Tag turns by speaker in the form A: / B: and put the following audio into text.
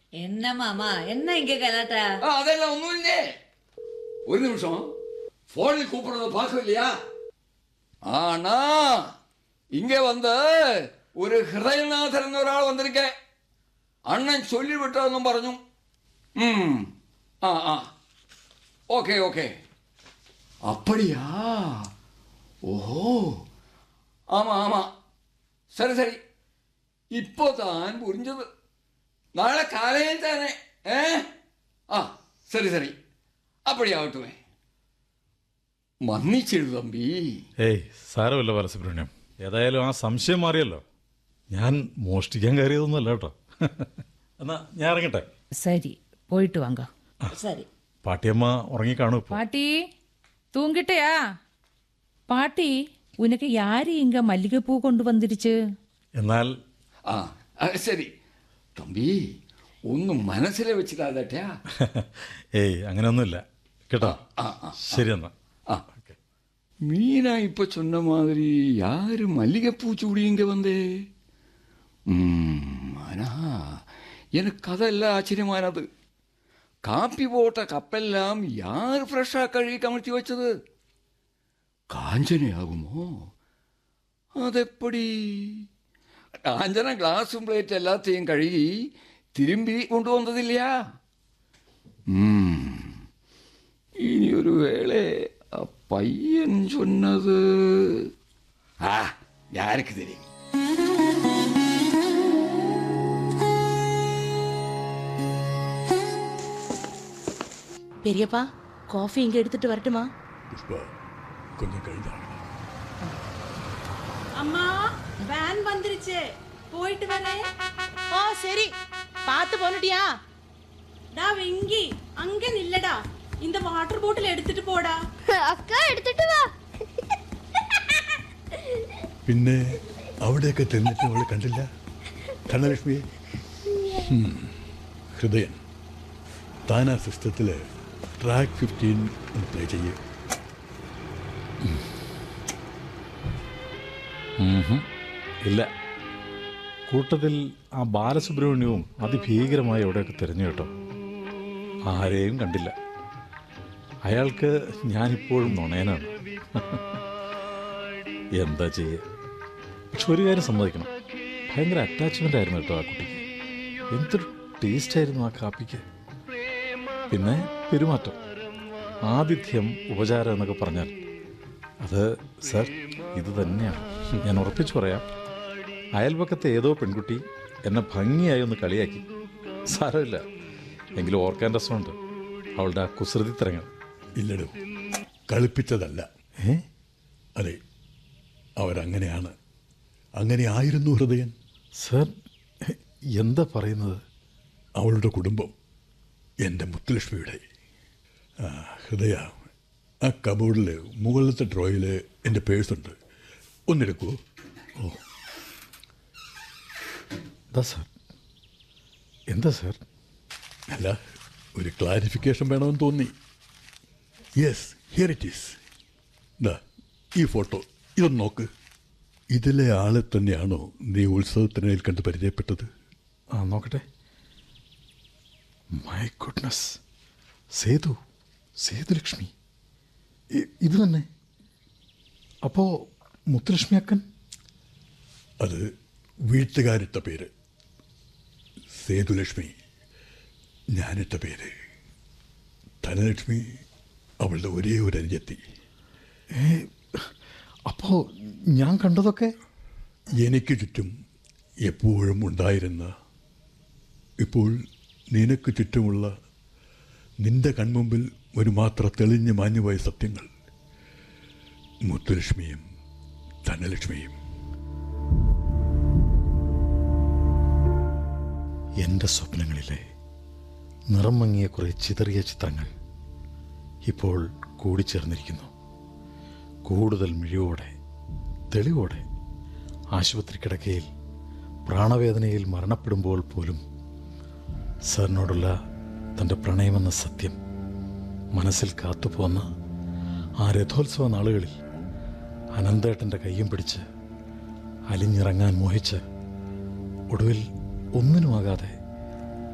A: என்ன மாமா என்ன இங்க கலாட்டா
B: ஆ, அதெல்லாம் ஒன்றும் இல்லையே ஒரு நிமிஷம் ஃபோனில் கூப்பிடுறத பார்க்கலையா ஆனா இங்க வந்த ஒரு ഹൃദയനാഥൻ എന്നൊരാൾ വന്നിരിക്കെ അണ്ണൻ ചൊല്ലിവിട്ടതെന്നും പറഞ്ഞു ഉം. ആ ആ ഓക്കെ ഓക്കെ அப்படியா ஓஹோ ஆமா ஆமா சரி சரி இப்போதான் புரிஞ்சது നാളെ കാലയിൽ തന്നെ ഏ ആ ശരി ശരി അപ്പടിയാവട്ടുമേ മന്നിച്ചിടു തമ്പി
C: ഏയ് സാരമില്ല ബാലസുബ്രഹ്മണ്യം ഏതായാലും ആ സംശയം മാറിയല്ലോ ഞാൻ മോഷ്ടിക്കാൻ കയറിയതൊന്നുമല്ല കേട്ടോ എന്നാ ഞാൻ ഇറങ്ങട്ടെ
D: சரி போயிட்டு வாங்க
A: சரி
C: പാട്ടിയമ്മ ഉറങ്ങിക്കാണും ഇപ്പോൾ
D: பாட்டி தூங்கிட்டயா பாட்டி உனக்கு யாரு இங்க மல்லிகைப்பூ கொண்டு வந்துருச்சு
C: എന്നാൽ
B: ആ ആ, ശരി തമ്പി ഒന്നും മനസ്സിലെ വെച്ചിട്ടാ
C: ഏയ് അങ്ങനെയൊന്നുമില്ല കേട്ടോ
B: ആ ആ
C: ശരി എന്നാ
B: ആ மீனா இப்ப சொன்ன மாதிரி யாரு மல்லிகைப்பூ சூடி இங்க வந்தே ம், ஆனா எனக்கு அதெல்லாம் ஆச்சரியமானது காப்பி போட்ட கப்பெல்லாம் யார் ஃப்ரெஷ்ஷா கழுவி கமழ்த்தி வச்சது காஞ்சனை ஆகுமோ അതെപ്പടി കാഞ്ചന ഗ്ലാസും പ്ലേറ്റ് എല്ലാത്തെയും കഴുകി തിരുമ്പി കൊണ്ടുവന്നതില്ല ഉം. ഇനി ഒരു വേള ആ പയ്യൻ ചൊന്നത് ആ யாருக்கு தெரியும்
E: பெரியப்பா காஃபி இங்க எடுத்துட்டு வரட்டுமா
F: புஷ்பா கொஞ்சம் கைதான்
A: அம்மா வேன் வந்துருச்சு போயிட்டு வரேன்
E: ஆ சரி பார்த்து போனட்டியா
A: டா வெங்கி அங்க நில்லடா இந்த வாட்டர் பாட்டில் எடுத்துட்டு போடா
G: അക്ക എടുത്തിട്ട് വാ
F: പിന്നെ അവിടെയൊക്കെ ചെന്നിട്ട് അവൾ കണ്ടില്ല ധനലക്ഷ്മിയെ ഹും. ഹൃദയൻ താൻ ആ സിസ്റ്റത്തിൽ ട്രാക്ക് ഫിഫ്റ്റീൻ ഒന്ന് പ്ലേ ചെയ്യേ
C: ഇല്ല കൂട്ടത്തിൽ ആ ബാലസുബ്രഹ്മണ്യവും അതിഭീകരമായി എവിടെയൊക്കെ തിരഞ്ഞു കേട്ടോ ആരെയും കണ്ടില്ല അയാൾക്ക് ഞാനിപ്പോഴും നുണയനാണ് എന്താ ചെയ്യുക പക്ഷെ ഒരു കാര്യം സമ്മതിക്കണം ഭയങ്കര അറ്റാച്ച്മെൻ്റ് ആയിരുന്നു കേട്ടോ ആ കുട്ടിക്ക് എന്തൊരു ടേസ്റ്റ് ആയിരുന്നു ആ കാപ്പിക്ക് പിന്നെ പെരുമാറ്റം ആതിഥ്യം ഉപചാരം എന്നൊക്കെ പറഞ്ഞാൽ അത് സർ ഇത് തന്നെയാണ് ഞാൻ ഉറപ്പിച്ചു പറയാം അയൽപക്കത്തെ ഏതോ പെൺകുട്ടി എന്നെ ഭംഗിയായി ഒന്ന് കളിയാക്കി സാരമില്ല എങ്കിലും ഓർക്കാൻ രസമുണ്ട് അവളുടെ ആ കുസൃതിത്തരങ്ങൾ
F: ഇല്ലടോ കളിപ്പിച്ചതല്ല
C: ഏ
F: അതെ അവരങ്ങനെയാണ് അങ്ങനെ ആയിരുന്നു ഹൃദയൻ
C: സർ എന്താ പറയുന്നത്
F: അവളുടെ കുടുംബം എൻ്റെ മുത്തുലക്ഷ്മിയുടെ ആ, ഹൃദയ ആ കബോർഡിൽ മുകളിലത്തെ ഡ്രോയിൽ എൻ്റെ പേഴ്സുണ്ട് ഒന്നെടുക്കൂ ഓ
C: എന്താ സർ എന്താ സർ
F: അല്ല ഒരു ക്ലാരിഫിക്കേഷൻ വേണമെന്ന് തോന്നി യെസ് ഹിയർ ഇറ്റ് ഈസ് ദാ ഈ ഫോട്ടോ ഇതൊന്ന് നോക്ക് ഇതിലെ ആളെ തന്നെയാണോ നീ ഉത്സവത്തിനിടയിൽ കണ്ട് പരിചയപ്പെട്ടത്
C: ആ നോക്കട്ടെ മൈ ഗുഡ്നസ് സേതു സേതുലക്ഷ്മി ഇ- ഇത് തന്നെ അപ്പോ മുത്തുലക്ഷ്മി അക്കൻ
F: അത് വീട്ടുകാരിട്ട പേര് സേതുലക്ഷ്മി ഞാനിട്ട പേര് ധനലക്ഷ്മി അവളുടെ ഒരേ ഒരു അനുജത്തി
C: അപ്പോ ഞാൻ കണ്ടതൊക്കെ
F: എനിക്ക് ചുറ്റും എപ്പോഴും ഉണ്ടായിരുന്ന ഇപ്പോൾ നിനക്ക് ചുറ്റുമുള്ള നിന്റെ കൺമുമ്പിൽ ഒരു മാത്ര തെളിഞ്ഞു മാഞ്ഞുപോയ സത്യങ്ങൾ മുത്തുലക്ഷ്മിയും ധനലക്ഷ്മിയും
C: എൻ്റെ സ്വപ്നങ്ങളിലെ നിറം മങ്ങിയ കുറേ ചിതറിയ ചിത്രങ്ങൾ ഇപ്പോൾ കൂടിച്ചേർന്നിരിക്കുന്നു കൂടുതൽ മിഴിവോടെ തെളിവോടെ ആശുപത്രി കിടക്കയിൽ പ്രാണവേദനയിൽ മരണപ്പെടുമ്പോൾ പോലും സാറിനോടുള്ള തൻ്റെ പ്രണയമെന്ന സത്യം മനസ്സിൽ കാത്തുപോന്ന ആ രഥോത്സവ നാളുകളിൽ അനന്തേട്ടൻ്റെ കയ്യും പിടിച്ച് അലിഞ്ഞിറങ്ങാൻ മോഹിച്ച് ഒടുവിൽ ഒന്നിനുമാകാതെ